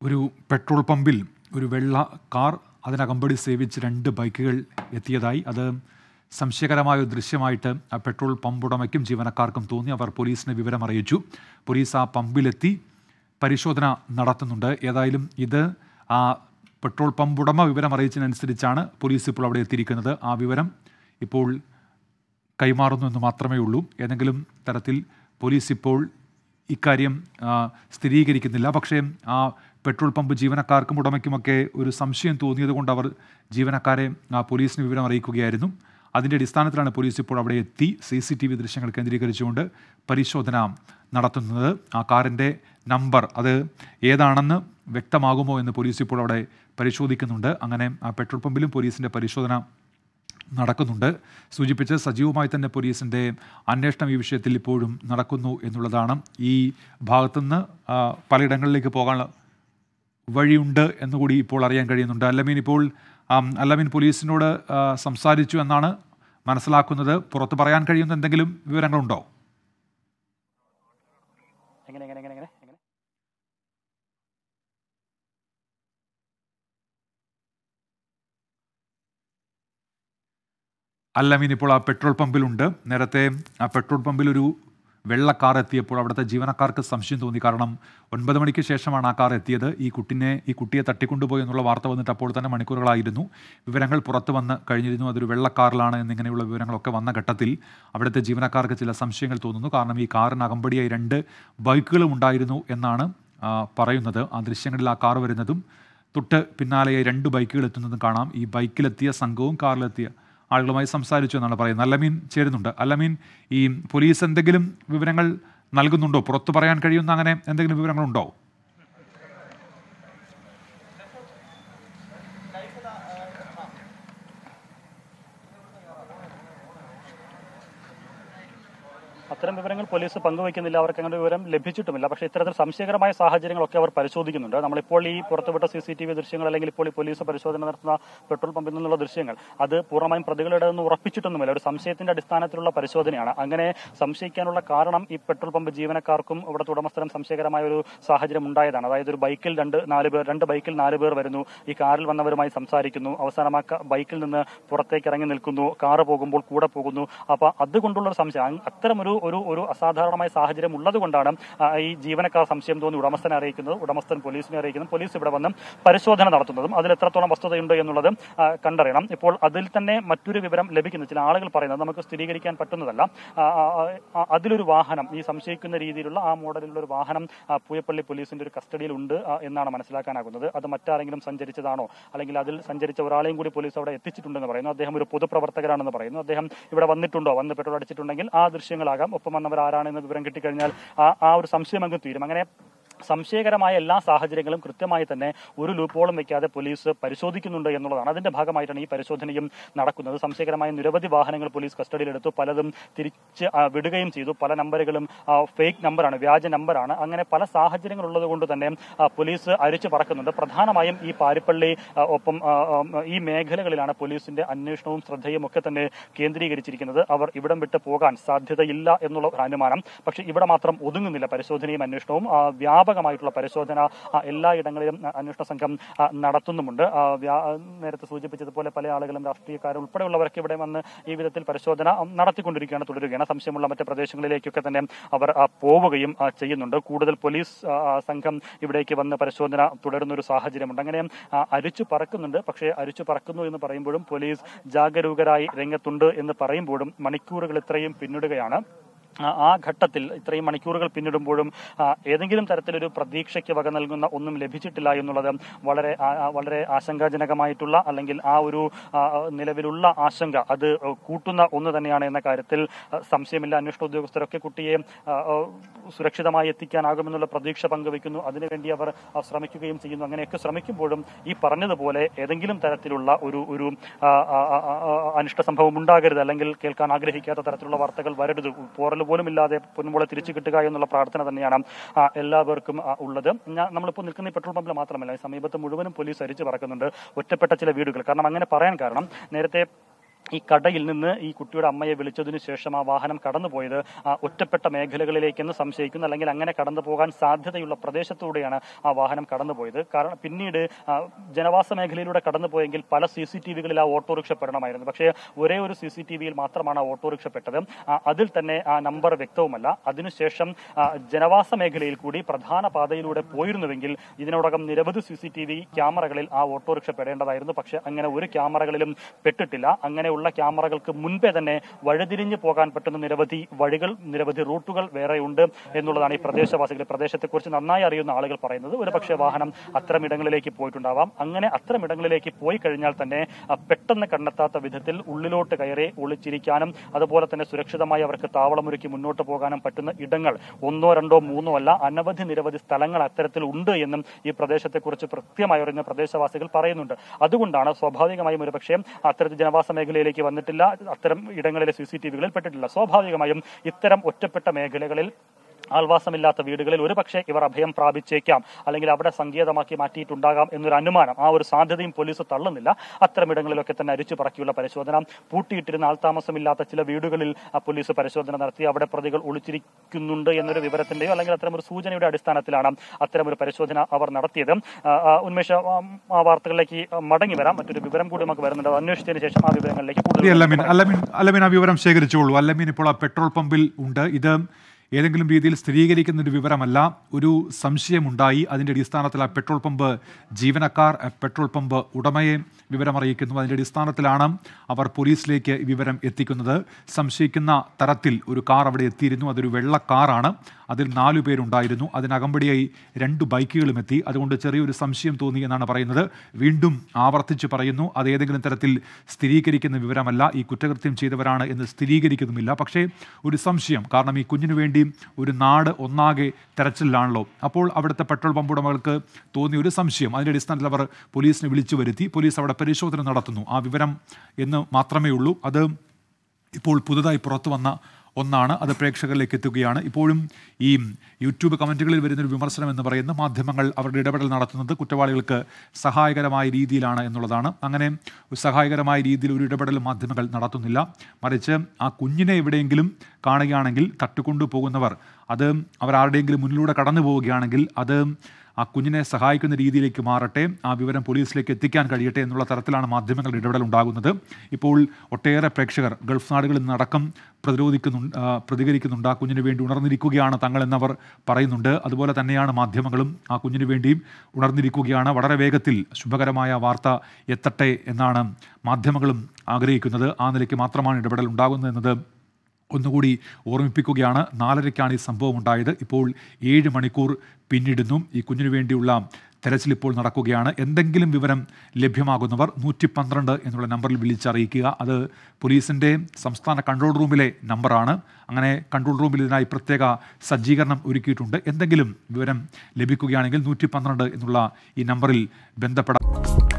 ഒരു പെട്രോൾ പമ്പിൽ ഒരു വെള്ള കാർ അതിനകമ്പടി സേവിച്ച് രണ്ട് ബൈക്കുകൾ എത്തിയതായി അത് സംശയകരമായ ഒരു ദൃശ്യമായിട്ട് ആ പെട്രോൾ പമ്പ് ഉടമയ്ക്കും ജീവനക്കാർക്കും തോന്നി അവർ പോലീസിനെ വിവരം അറിയിച്ചു പോലീസ് ആ പമ്പിലെത്തി പരിശോധന നടത്തുന്നുണ്ട് ഏതായാലും ഇത് ആ പെട്രോൾ പമ്പ് ഉടമ വിവരം അറിയിച്ചതിനനുസരിച്ചാണ് പോലീസ് ഇപ്പോൾ അവിടെ എത്തിയിരിക്കുന്നത് ആ വിവരം ഇപ്പോൾ കൈമാറുന്നു എന്ന് മാത്രമേ ഉള്ളൂ ഏതെങ്കിലും തരത്തിൽ പോലീസ് ഇപ്പോൾ ഇക്കാര്യം ആ, സ്ഥിരീകരിക്കുന്നില്ല പക്ഷേ ആ പെട്രോൾ പമ്പ് ജീവനക്കാർക്കും ഉടമയ്ക്കുമൊക്കെ ഒരു സംശയം തോന്നിയത് കൊണ്ട് അവർ ജീവനക്കാരെ ആ, പോലീസിന് വിവരം അറിയിക്കുകയായിരുന്നു അതിൻ്റെ അടിസ്ഥാനത്തിലാണ് പോലീസ് ഇപ്പോൾ അവിടെ എത്തി സി സി ടി വി ദൃശ്യങ്ങൾ കേന്ദ്രീകരിച്ചുകൊണ്ട് പരിശോധന നടത്തുന്നത് ആ കാറിൻ്റെ നമ്പർ അത് ഏതാണെന്ന് വ്യക്തമാകുമോ എന്ന് പോലീസ് ഇപ്പോൾ അവിടെ പരിശോധിക്കുന്നുണ്ട് അങ്ങനെ ആ പെട്രോൾ പമ്പിലും പോലീസിൻ്റെ പരിശോധന നടക്കുന്നുണ്ട് സൂചിപ്പിച്ച് സജീവമായി തന്നെ പോലീസിൻ്റെ അന്വേഷണം ഈ വിഷയത്തിൽ ഇപ്പോഴും നടക്കുന്നു എന്നുള്ളതാണ് ഈ ഭാഗത്തുനിന്ന് ആ, പലയിടങ്ങളിലേക്ക് പോകാനുള്ള വഴിയുണ്ട് എന്നുകൂടി ഇപ്പോൾ അറിയാൻ കഴിയുന്നുണ്ട് അല്ലമീൻ ഇപ്പോൾ ആം, അല്ലമീൻ പോലീസിനോട് ആ, സംസാരിച്ചു എന്നാണ് മനസ്സിലാക്കുന്നത് പുറത്ത് പറയാൻ കഴിയുന്ന എന്തെങ്കിലും വിവരങ്ങളുണ്ടോ എങ്ങനെ എങ്ങനെ എങ്ങനെ എങ്ങനെ എങ്ങനെ അല്ലമീൻ ഇപ്പോൾ ആ പെട്രോൾ പമ്പിലുണ്ട് നേരത്തെ ആ പെട്രോൾ പമ്പിൽ ഒരു വെള്ള കാർ എത്തിയപ്പോൾ അവിടുത്തെ ജീവനക്കാർക്ക് സംശയം തോന്നി കാരണം ഒൻപത് മണിക്ക് ശേഷമാണ് ആ കാർ എത്തിയത് ഈ കുട്ടിനെ ഈ കുട്ടിയെ തട്ടിക്കൊണ്ടുപോയി എന്നുള്ള വാർത്ത വന്നിട്ട് അപ്പോൾ തന്നെ മണിക്കൂറുകളായിരുന്നു വിവരങ്ങൾ പുറത്തു വന്ന് കഴിഞ്ഞിരുന്നു അതൊരു വെള്ള കാറിലാണ് എന്നിങ്ങനെയുള്ള വിവരങ്ങളൊക്കെ വന്ന ഘട്ടത്തിൽ അവിടുത്തെ ജീവനക്കാർക്ക് ചില സംശയങ്ങൾ തോന്നുന്നു കാരണം ഈ കാറിന് അകമ്പടിയായി രണ്ട് ബൈക്കുകളും ഉണ്ടായിരുന്നു എന്നാണ് ആ, പറയുന്നത് ആ ദൃശ്യങ്ങളിൽ ആ കാർ വരുന്നതും തൊട്ട് പിന്നാലെയായി രണ്ട് ബൈക്കുകൾ എത്തുന്നതും കാണാം ഈ ബൈക്കിലെത്തിയ സംഘവും കാറിലെത്തിയ ആളുകളുമായി സംസാരിച്ചു എന്നാണ് പറയുന്നത് അല്ലമീൻ ചേരുന്നുണ്ട് അല്ലമീൻ ഈ പോലീസ് എന്തെങ്കിലും വിവരങ്ങൾ നൽകുന്നുണ്ടോ പുറത്തു പറയാൻ കഴിയുന്ന അങ്ങനെ എന്തെങ്കിലും വിവരങ്ങളുണ്ടോ അത്തരം വിവരങ്ങൾ പോലീസ് പങ്കുവയ്ക്കുന്നില്ല അവർക്ക് അങ്ങനെ വിവരം ലഭിച്ചിട്ടുമില്ല പക്ഷേ ഇത്തരത്തിൽ സംശയകരമായ സാഹചര്യങ്ങളൊക്കെ അവർ പരിശോധിക്കുന്നുണ്ട് നമ്മളിപ്പോൾ ഈ പുറത്തുവിട്ട സി സി ടി വി ദൃശ്യങ്ങൾ അല്ലെങ്കിൽ ഇപ്പോൾ ഈ പോലീസ് പരിശോധന നടത്തുന്ന പെട്രോൾ പമ്പിൽ നിന്നുള്ള ദൃശ്യങ്ങൾ അത് പൂർണ്ണമായും പ്രതികളുടെ നിന്ന് ഉറപ്പിച്ചിട്ടൊന്നുമില്ല ഒരു സംശയത്തിന്റെ അടിസ്ഥാനത്തിലുള്ള പരിശോധനയാണ് അങ്ങനെ സംശയിക്കാനുള്ള കാരണം ഈ പെട്രോൾ പമ്പ് ജീവനക്കാർക്കും ഇവിടുത്തെ ഉടമസ്ഥരും സംശയകരമായ ഒരു സാഹചര്യം ഉണ്ടായതാണ് അതായത് ഒരു ബൈക്കിൽ രണ്ട് നാല് പേർ രണ്ട് ബൈക്കിൽ നാല് പേർ വരുന്നു ഈ കാറിൽ വന്നവരുമായി സംസാരിക്കുന്നു അവസാനം ആ ക- ബൈക്കിൽ നിന്ന് പുറത്തേക്ക് ഇറങ്ങി നിൽക്കുന്നു കാറ് പോകുമ്പോൾ കൂടെ പോകുന്നു അപ്പൊ അതുകൊണ്ടുള്ള ഒരു സംശയം അങ് അത്തരം ഒരു ഒരു ഒരു അസാധാരണമായ സാഹചര്യം ഉള്ളത് കൊണ്ടാണ് ആ, ഈ ജീവനക്കാർ സംശയം തോന്നി ഉടമസ്ഥനെ അറിയിക്കുന്നത് ഉടമസ്ഥൻ പോലീസിനെ അറിയിക്കുന്നത് പോലീസ് ഇവിടെ വന്ന് പരിശോധന നടത്തുന്നതും അതിൽ എത്രത്തോളം വസ്തുതയുണ്ട് എന്നുള്ളത് ആ, കണ്ടറിയണം ഇപ്പോൾ അതിൽ തന്നെ മറ്റൊരു വിവരം ലഭിക്കുന്നു ചില ആളുകൾ പറയുന്നത് നമുക്ക് സ്ഥിരീകരിക്കാൻ പറ്റുന്നതല്ല ആ, ആ, ആ, അതിലൊരു വാഹനം ഈ സംശയിക്കുന്ന രീതിയിലുള്ള ആ മോഡലിലുള്ള ഒരു വാഹനം ആ, പൂയപ്പള്ളി പോലീസിന്റെ ഒരു കസ്റ്റഡിയിൽ ഉണ്ട് ആ, എന്നാണ് മനസ്സിലാക്കാനാകുന്നത് അത് മറ്റാരെങ്കിലും സഞ്ചരിച്ചതാണോ അല്ലെങ്കിൽ അതിൽ സഞ്ചരിച്ച ഒരാളെയും കൂടി പോലീസ് അവിടെ എത്തിച്ചിട്ടുണ്ടെന്ന് പറയുന്നു അദ്ദേഹം ഒരു പൊതുപ്രവർത്തകരാണെന്ന് പറയുന്നു അദ്ദേഹം ഇവിടെ വന്നിട്ടുണ്ടോ വന്ന് പെട്രോൾ അടിച്ചിട്ടുണ്ടെങ്കിൽ ആ ദൃശ്യങ്ങളാകാം ഒപ്പം വന്നവർ ആരാണെന്ന് വിവരം കിട്ടിക്കഴിഞ്ഞാൽ ആ ആ ഒരു സംശയം അങ്ങ് തീരും അങ്ങനെ സംശയകരമായ എല്ലാ സാഹചര്യങ്ങളും കൃത്യമായി തന്നെ ഒരു ലൂപ്പോളും വെക്കാതെ പോലീസ് പരിശോധിക്കുന്നുണ്ട് എന്നുള്ളതാണ് അതിന്റെ ഭാഗമായിട്ടാണ് ഈ പരിശോധനയും നടക്കുന്നത് സംശയകരമായ നിരവധി വാഹനങ്ങൾ പോലീസ് കസ്റ്റഡിയിലെടുത്തു പലതും തിരിച്ച് ആ, വിടുകയും ചെയ്തു പല നമ്പറുകളും ഫേക്ക് നമ്പറാണ് വ്യാജ നമ്പറാണ് അങ്ങനെ പല സാഹചര്യങ്ങൾ ഉള്ളത് കൊണ്ട് തന്നെ ആ, പോലീസ് അരിച്ചു പറക്കുന്നുണ്ട് പ്രധാനമായും ഈ പാരിപ്പള്ളി ആ, ഒപ്പം ആ, ആ, ഈ മേഖലകളിലാണ് പോലീസിന്റെ അന്വേഷണവും ശ്രദ്ധയും ഒക്കെ തന്നെ കേന്ദ്രീകരിച്ചിരിക്കുന്നത് അവർ ഇവിടം വിട്ട് പോകാൻ സാധ്യതയില്ല എന്നുള്ള ഒരു അനുമാനം പക്ഷേ ഇവിടെ മാത്രം ഒതുങ്ങുന്നില്ല പരിശോധനയും അന്വേഷണവും ആ, വ്യാപകമായിട്ടുള്ള പരിശോധന ആ, എല്ലായിടങ്ങളിലും ആ, അന്വേഷണ സംഘം ആ, നടത്തുന്നുമുണ്ട് ആ, വ്യാ- നേരത്തെ സൂചിപ്പിച്ചതുപോലെ പല ആളുകളും രാഷ്ട്രീയക്കാർ ഉൾപ്പെടെയുള്ളവർക്ക് ഇവിടെ വന്ന് ഈ വിധത്തിൽ പരിശോധന ഉം, നടത്തിക്കൊണ്ടിരിക്കുകയാണ് തുടരുകയാണ് സംശയമുള്ള മറ്റ് പ്രദേശങ്ങളിലേക്കൊക്കെ തന്നെ അവർ ആ, പോവുകയും ആ, ചെയ്യുന്നുണ്ട് കൂടുതൽ പോലീസ് ആ, ആ, സംഘം ഇവിടേക്ക് വന്ന് പരിശോധന തുടരുന്ന ഒരു സാഹചര്യമുണ്ട് അങ്ങനെ ആ, അരിച്ചു പറക്കുന്നുണ്ട് പക്ഷേ അരിച്ചു പറക്കുന്നു എന്ന് പറയുമ്പോഴും പോലീസ് ജാഗരൂകരായി രംഗത്തുണ്ട് എന്ന് പറയുമ്പോഴും മണിക്കൂറുകൾ ഇത്രയും പിന്നിടുകയാണ് ആ, ആ ഘട്ടത്തിൽ ഇത്രയും മണിക്കൂറുകൾ പിന്നിടുമ്പോഴും ആ, ഏതെങ്കിലും തരത്തിലൊരു പ്രതീക്ഷയ്ക്ക് വക നൽകുന്ന ഒന്നും ലഭിച്ചിട്ടില്ല എന്നുള്ളത് വളരെ ആ, ആ, വളരെ ആശങ്കാജനകമായിട്ടുള്ള അല്ലെങ്കിൽ ആ ഒരു ആ, നിലവിലുള്ള ആശങ്ക അത് കൂട്ടുന്ന ഒന്ന് തന്നെയാണ് എന്ന കാര്യത്തിൽ ആ, സംശയമില്ല അന്വേഷണ ഉദ്യോഗസ്ഥരൊക്കെ കുട്ടിയെ ആ, ആ, സുരക്ഷിതമായി എത്തിക്കാനാകുമെന്നുള്ള പ്രതീക്ഷ പങ്കുവെക്കുന്നു അതിനുവേണ്ടി അവർ ആ, ശ്രമിക്കുകയും ചെയ്യുന്നു അങ്ങനെയൊക്കെ ശ്രമിക്കുമ്പോഴും ഈ പറഞ്ഞതുപോലെ ഏതെങ്കിലും തരത്തിലുള്ള ഒരു ഒരു ആ, ആ, ആ, ആ, അനിഷ്ട സംഭവം ഉണ്ടാകരുത് അല്ലെങ്കിൽ കേൾക്കാൻ ആഗ്രഹിക്കാത്ത തരത്തിലുള്ള വാർത്തകൾ വരരുത് പോറൽ പോലും ഇല്ലാതെ പൊന്നുമോളെ തിരിച്ചു കിട്ടുക എന്നുള്ള പ്രാർത്ഥന തന്നെയാണ് ആ, എല്ലാവർക്കും ആ, ഉള്ളത് ഞാൻ നമ്മളിപ്പോൾ നിൽക്കുന്ന ഈ പെട്രോൾ പമ്പിൽ മാത്രമല്ല ഈ സമീപത്ത് മുഴുവനും പോലീസ് അരിച്ചു പറക്കുന്നുണ്ട് ഒറ്റപ്പെട്ട ചില വീടുകൾ കാരണം അങ്ങനെ പറയാൻ കാരണം നേരത്തെ ഈ കടയിൽ നിന്ന് ഈ കുട്ടിയുടെ അമ്മയെ വിളിച്ചതിനു ശേഷം ആ വാഹനം കടന്നുപോയത് ആ ഒറ്റപ്പെട്ട മേഖലകളിലേക്കെന്ന് സംശയിക്കുന്നു അല്ലെങ്കിൽ അങ്ങനെ കടന്നു പോകാൻ സാധ്യതയുള്ള പ്രദേശത്തൂടെയാണ് ആ വാഹനം കടന്നുപോയത് കാരണം പിന്നീട് ആ, ജനവാസ മേഖലയിലൂടെ കടന്നുപോയെങ്കിൽ പല സി സി ടി വികളിൽ ആ ഓട്ടോറിക്ഷ പെടണമായിരുന്നു പക്ഷേ ഒരേ ഒരു സി സി ടി വിയിൽ മാത്രമാണ് ആ ഓട്ടോറിക്ഷ പെട്ടത് ആ, അതിൽ തന്നെ ആ നമ്പർ വ്യക്തവുമല്ല അതിനുശേഷം ആ, ജനവാസ മേഖലയിൽ കൂടി പ്രധാന പാതയിലൂടെ പോയിരുന്നുവെങ്കിൽ ഇതിനോടകം നിരവധി സി സി ടി വി ക്യാമറകളിൽ ആ ഓട്ടോറിക്ഷ പെടേണ്ടതായിരുന്നു പക്ഷെ അങ്ങനെ ഒരു ക്യാമറകളിലും പെട്ടിട്ടില്ല അങ്ങനെയുള്ള ക്യാമറകൾക്ക് മുൻപേ തന്നെ വഴിതിരിഞ്ഞു പോകാൻ പറ്റുന്ന നിരവധി വഴികൾ നിരവധി റൂട്ടുകൾ വേറെ ഉണ്ട് എന്നുള്ളതാണ് ഈ പ്രദേശവാസികൾ പ്രദേശത്തെക്കുറിച്ച് നന്നായി അറിയുന്ന ആളുകൾ പറയുന്നത് ഒരു പക്ഷേ വാഹനം അത്തരം ഇടങ്ങളിലേക്ക് പോയിട്ടുണ്ടാവാം അങ്ങനെ അത്തരം ഇടങ്ങളിലേക്ക് പോയി കഴിഞ്ഞാൽ തന്നെ ആ, പെട്ടെന്ന് കണ്ടെത്താത്ത വിധത്തിൽ ഉള്ളിലോട്ട് കയറി ഒളിച്ചിരിക്കാനും അതുപോലെ തന്നെ സുരക്ഷിതമായി അവർക്ക് താവളമൊരുക്കി മുന്നോട്ട് പോകാനും പറ്റുന്ന ഇടങ്ങൾ ഒന്നോ രണ്ടോ മൂന്നോ അല്ല അനവധി നിരവധി സ്ഥലങ്ങൾ അത്തരത്തിൽ ഉണ്ട് എന്നും ഈ പ്രദേശത്തെക്കുറിച്ച് കൃത്യമായി അറിയുന്ന പ്രദേശവാസികൾ പറയുന്നുണ്ട് അതുകൊണ്ടാണ് സ്വാഭാവികമായും ഒരു പക്ഷേ അത്തരത്തിൽ ജനവാസ മേഖലയിലേക്ക് വന്നിട്ടില്ല അത്തരം ഇടങ്ങളിലെ സി സി ടി വികളിൽ പെട്ടിട്ടില്ല സ്വാഭാവികമായും ഇത്തരം ഒറ്റപ്പെട്ട മേഖലകളിൽ ആൾവാസമില്ലാത്ത വീടുകളിൽ ഒരുപക്ഷെ ഇവർ അഭയം പ്രാപിച്ചേക്കാം അല്ലെങ്കിൽ അവിടെ സങ്കേതമാക്കി മാറ്റിയിട്ടുണ്ടാകാം എന്നൊരു അനുമാനം ആ ഒരു സാധ്യതയും പോലീസ് തള്ളുന്നില്ല അത്തരം ഇടങ്ങളിലൊക്കെ തന്നെ അരിച്ചു പറക്കിയുള്ള പരിശോധന പൂട്ടിയിട്ടിരുന്ന ആൾതാമസമില്ലാത്ത ചില വീടുകളിൽ ആ പോലീസ് പരിശോധന നടത്തി അവിടെ പ്രതികൾ ഒളിച്ചിരിക്കുന്നുണ്ട് എന്നൊരു വിവരത്തിന്റെയോ അല്ലെങ്കിൽ അത്തരം ഒരു സൂചനയുടെ അടിസ്ഥാനത്തിലാണ് അത്തരം ഒരു പരിശോധന അവർ നടത്തിയത് ആ, ആ, ഉന്മേഷ ആ, ആ വാർത്തകളിലേക്ക് മടങ്ങി വരാം മറ്റൊരു വിവരം കൂടി നമുക്ക് വരുന്നുണ്ട് അത് അന്വേഷിച്ചതിന് ശേഷം ആ വിവരങ്ങളിലേക്ക് ഈ കൂടുതൽ അല്ലമീൻ അല്ലമീൻ അല്ലമീൻ ആ വിവരം ശേഖരിച്ചോളൂ അല്ലമീൻ ഇപ്പോൾ ആ പെട്രോൾ പമ്പിൽ ഉണ്ട് ഇത് ഏതെങ്കിലും രീതിയിൽ സ്ഥിരീകരിക്കുന്ന ഒരു വിവരമല്ല ഒരു സംശയമുണ്ടായി അതിൻ്റെ അടിസ്ഥാനത്തിൽ ആ പെട്രോൾ പമ്പ് ജീവനക്കാർ ആ പെട്രോൾ പമ്പ് ഉടമയെ വിവരമറിയിക്കുന്നു അതിൻ്റെ അടിസ്ഥാനത്തിലാണ് അവർ പോലീസിലേക്ക് ഈ വിവരം എത്തിക്കുന്നത് സംശയിക്കുന്ന തരത്തിൽ ഒരു കാർ അവിടെ എത്തിയിരുന്നു അതൊരു വെള്ള കാറാണ് അതിൽ നാലു പേരുണ്ടായിരുന്നു അതിനകമ്പടിയായി രണ്ട് ബൈക്കുകളും എത്തി അതുകൊണ്ട് ചെറിയൊരു സംശയം തോന്നി എന്നാണ് പറയുന്നത് വീണ്ടും ആവർത്തിച്ച് പറയുന്നു അത് ഏതെങ്കിലും തരത്തിൽ സ്ഥിരീകരിക്കുന്ന വിവരമല്ല ഈ കുറ്റകൃത്യം ചെയ്തവരാണ് എന്ന് സ്ഥിരീകരിക്കുന്നുമില്ല പക്ഷേ ഒരു സംശയം കാരണം ഈ കുഞ്ഞിനു വേണ്ടി ഒരു നാട് ഒന്നാകെ തെരച്ചിലാണല്ലോ അപ്പോൾ അവിടുത്തെ പെട്രോൾ പമ്പ് ഉടമകൾക്ക് തോന്നിയ ഒരു സംശയം അതിൻ്റെ അടിസ്ഥാനത്തിൽ അവർ പോലീസിനെ വിളിച്ചു വരുത്തി പോലീസ് അവിടെ പരിശോധന നടത്തുന്നു ആ വിവരം എന്ന് മാത്രമേ ഉള്ളൂ അത് ഇപ്പോൾ പുതുതായി പുറത്തു വന്ന ഒന്നാണ് അത് പ്രേക്ഷകരിലേക്ക് എത്തുകയാണ് ഇപ്പോഴും ഈ യൂട്യൂബ് കമൻറ്റുകളിൽ വരുന്നൊരു വിമർശനം എന്ന് പറയുന്ന മാധ്യമങ്ങൾ അവരുടെ ഇടപെടൽ നടത്തുന്നത് കുറ്റവാളികൾക്ക് സഹായകരമായ രീതിയിലാണ് എന്നുള്ളതാണ് അങ്ങനെ ഒരു സഹായകരമായ രീതിയിൽ ഒരു ഇടപെടൽ മാധ്യമങ്ങൾ നടത്തുന്നില്ല മറിച്ച് ആ കുഞ്ഞിനെ എവിടെയെങ്കിലും കാണുകയാണെങ്കിൽ തട്ടിക്കൊണ്ടു പോകുന്നവർ അത് അവർ ആരുടെയെങ്കിലും മുന്നിലൂടെ കടന്നു പോവുകയാണെങ്കിൽ അത് ആ കുഞ്ഞിനെ സഹായിക്കുന്ന രീതിയിലേക്ക് മാറട്ടെ ആ വിവരം പോലീസിലേക്ക് എത്തിക്കാൻ കഴിയട്ടെ എന്നുള്ള തരത്തിലാണ് മാധ്യമങ്ങളുടെ ഇടപെടൽ ഉണ്ടാകുന്നത് ഇപ്പോൾ ഒട്ടേറെ പ്രേക്ഷകർ ഗൾഫ് നാടുകളിൽ നിന്നടക്കം പ്രതിരോധിക്കുന്നുണ്ട് ആ, പ്രതികരിക്കുന്നുണ്ട് ആ കുഞ്ഞിന് വേണ്ടി ഉണർന്നിരിക്കുകയാണ് തങ്ങൾ എന്നവർ പറയുന്നുണ്ട് അതുപോലെ തന്നെയാണ് മാധ്യമങ്ങളും ആ കുഞ്ഞിന് വേണ്ടിയും ഉണർന്നിരിക്കുകയാണ് വളരെ വേഗത്തിൽ ശുഭകരമായ വാർത്ത എത്തട്ടെ എന്നാണ് മാധ്യമങ്ങളും ആഗ്രഹിക്കുന്നത് ആ നിലയ്ക്ക് മാത്രമാണ് ഇടപെടൽ ഉണ്ടാകുന്നത് എന്നത് ഒന്നുകൂടി ഓർമ്മിപ്പിക്കുകയാണ് നാലരയ്ക്കാണ് ഈ സംഭവം ഉണ്ടായത് ഇപ്പോൾ ഏഴ് മണിക്കൂർ പിന്നിടുന്നു ഈ കുഞ്ഞിനു വേണ്ടിയുള്ള തെരച്ചിൽ ഇപ്പോൾ നടക്കുകയാണ് എന്തെങ്കിലും വിവരം ലഭ്യമാകുന്നവർ നൂറ്റി പന്ത്രണ്ട് എന്നുള്ള നമ്പറിൽ വിളിച്ചറിയിക്കുക അത് പോലീസിൻ്റെ സംസ്ഥാന കൺട്രോൾ റൂമിലെ നമ്പറാണ് അങ്ങനെ കൺട്രോൾ റൂമിൽ ഇതിനായി പ്രത്യേക സജ്ജീകരണം ഒരുക്കിയിട്ടുണ്ട് എന്തെങ്കിലും വിവരം ലഭിക്കുകയാണെങ്കിൽ നൂറ്റി പന്ത്രണ്ട് എന്നുള്ള ഈ നമ്പറിൽ ബന്ധപ്പെടാം